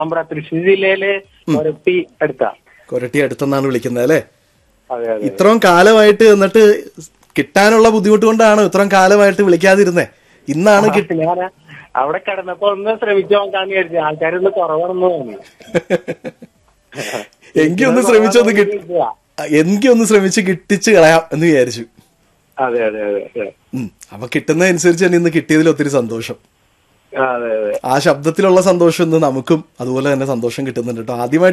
നമ്മുടെ തൃശ്ശൂർ ജില്ലയിലെ ഒരട്ടി അടുത്താ കൊരട്ടി അടുത്തെന്നാണ് വിളിക്കുന്നത് അല്ലേ അതെ അതെ ഇത്രയും കാലമായിട്ട് എന്നിട്ട് കിട്ടാനുള്ള ബുദ്ധിമുട്ട് കൊണ്ടാണ് ഇത്രയും കാലമായിട്ട് വിളിക്കാതിരുന്നേ ഇന്നാണ് കി- ഞാൻ അവിടെ കിടന്നപ്പോ ഒന്ന് ശ്രമിച്ചു നോക്കാന്ന് വിചാരിച്ചു ആൾക്കാരൊന്ന് കുറവാണെന്ന് തോന്നി എങ്കി ഒന്ന് ശ്രമിച്ചൊന്ന് കിട്ടി എങ്കി ഒന്ന് ശ്രമിച്ച് കിട്ടിച്ച് കളയാം എന്ന് വിചാരിച്ചു അതെ അതെ അതെ അതെ ഉം. അപ്പൊ കിട്ടുന്നതനുസരിച്ച് തന്നെ ഇന്ന് കിട്ടിയതിൽ ഒത്തിരി സന്തോഷം അതെ അതെ ആ ശബ്ദത്തിലുള്ള സന്തോഷം ഇന്ന് നമുക്കും അതുപോലെ തന്നെ സന്തോഷം കിട്ടുന്നുണ്ട് കേട്ടോ ആദ്യമായിട്ട്